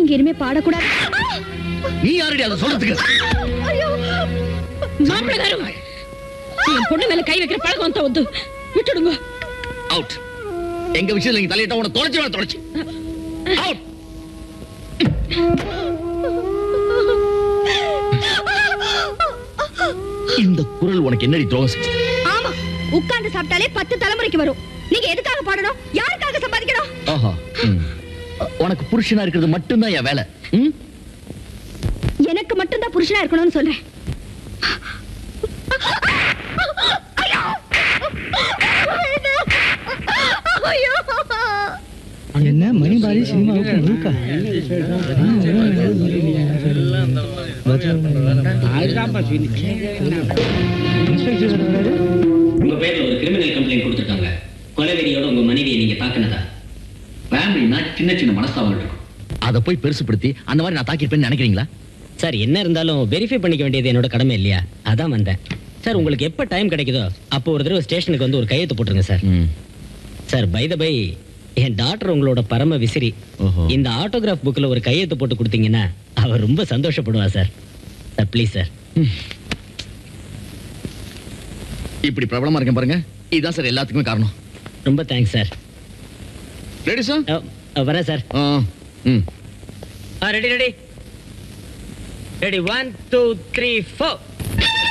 நீங்க இனிமே பாடக்கூடாது நீ யாரடி அதை சொல்றதுக்கு மாப்பிள்ளகாரும் என் பொண்ணு மேல கை வைக்கிற பழக்கம் வந்தா வந்து விட்டுடுங்க அவுட் எங்க விஷயத்துல நீங்க தலையிட்ட உன தொலைச்சு வேணா தொலைச்சு அவுட் இந்த குரல் உனக்கு என்னடி துரோகம் செஞ்சது ஆமா உட்கார்ந்து சாப்பிட்டாலே பத்து தலைமுறைக்கு வரும் நீங்க எதுக்காக பாடணும் யாருக்காக சம்பாதிக்கணும் ஆஹா ம். உனக்கு புருஷனா இருக்கிறது மட்டும்தான் என் வேலை ம்? எனக்கு மட்டும்தான் புருஷனா இருக்கணும்னு சொல்றேன் ஐயோ என்ன மணி பாரி சினிமாவுக்கு முழுக்கா இன்ஸ்பெக்டர் வராரு உங்க பேர்ல ஒரு கிரிமினல் கம்ப்ளைண்ட் கொடுத்துருக்காங்க கொலைவெறியோட உங்க மனைவியை நீங்க தாக்குனதா ஃபேமிலினா சின்ன சின்ன மனஸ்தாபங்கள் இருக்கும் அதை போய் பெருசுப்படுத்தி அந்த மாதிரி நான் தாக்கியிருப்பேன்னு நினைக்கிறீங்களா சார் என்ன இருந்தாலும் வெரிஃபை பண்ணிக்க வேண்டியது என்னோட கடமை இல்லையா அதான் வந்தேன் சார் உங்களுக்கு எப்ப டைம் கிடைக்குதோ அப்போ ஒரு தடவை ஸ்டேஷனுக்கு வந்து ஒரு கையெழுத்து போட்டுருங்க சார் ம். சார் பை த பை என் டாக்டர் உங்களோட பரம விசிறி ஓஹோ. இந்த ஆட்டோகிராஃப் புக்கில் ஒரு கையெழுத்து போட்டு கொடுத்தீங்கன்னா அவர் ரொம்ப சந்தோஷப்படுவா சார் சார் ப்ளீஸ் சார் இப்படி பிரபலமா இருக்கேன் பாருங்க இதுதான் சார் எல்லாத்துக்குமே காரணம் ரொம்ப தேங்க்ஸ் சார் ரெடி சார் வரேன் சார் ம் ready ready ready one two three four